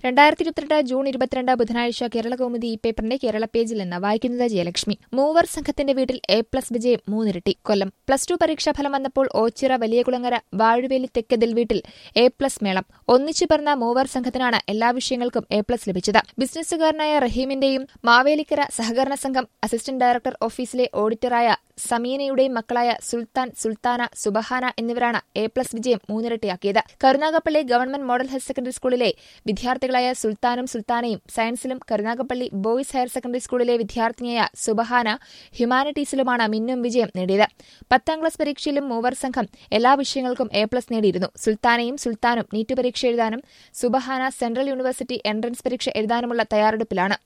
രണ്ടായിരത്തി ഇരുപത്തിരണ്ട് ജൂൺ ഇരുപത്തിരണ്ട് ബുധനാഴ്ച കേരള കൗമുദി ഈ പേപ്പറിന്റെ കേരള പേജിൽ നിന്ന് വായിക്കുന്നത് ജയലക്ഷ്മി മൂവർ സംഘത്തിന്റെ വീട്ടിൽ എ പ്ലസ് വിജയം മൂന്നിരട്ടി കൊല്ലം പ്ലസ് ടു പരീക്ഷാ ഫലം വന്നപ്പോൾ ഓച്ചിറ വലിയകുളങ്ങര വാഴുവേലി തെക്കതിൽ വീട്ടിൽ എ പ്ലസ് മേളം ഒന്നിച്ചു പറഞ്ഞ മൂവർ സംഘത്തിനാണ് എല്ലാ വിഷയങ്ങൾക്കും എ പ്ലസ് ലഭിച്ചത് ബിസിനസ്സുകാരനായ റഹീമിന്റെയും മാവേലിക്കര സഹകരണ സംഘം അസിസ്റ്റന്റ് ഡയറക്ടർ ഓഫീസിലെ ഓഡിറ്ററായ സമീനയുടെയും മക്കളായ സുൽത്താൻ സുൽത്താന സുബഹാന എന്നിവരാണ് എ പ്ലസ് വിജയം മൂന്നിരട്ടിയാക്കിയത് Karunagappally government model higher secondary സ്കൂളിലെ വിദ്യാർത്ഥികളായ സുൽത്താനും സുൽത്താനയും സയൻസിലും കരുനാഗപ്പള്ളി ബോയ്സ് ഹയർ സെക്കൻഡറി സ്കൂളിലെ വിദ്യാർത്ഥിനിയായ സുബഹാന ഹ്യൂമാനിറ്റീസിലുമാണ് മിന്നും വിജയം നേടിയത് പത്താം ക്ലാസ് പരീക്ഷയിലും മൂവർ സംഘം എല്ലാ വിഷയങ്ങൾക്കും എ പ്ലസ് നേടിയിരുന്നു സുൽത്താനയും സുൽത്താനും നീറ്റ് പരീക്ഷ എഴുതാനും സുബഹാന സെൻട്രൽ യൂണിവേഴ്സിറ്റി എൻട്രൻസ് പരീക്ഷ എഴുതാനുമുള്ള തയ്യാറെടുപ്പിലാണ്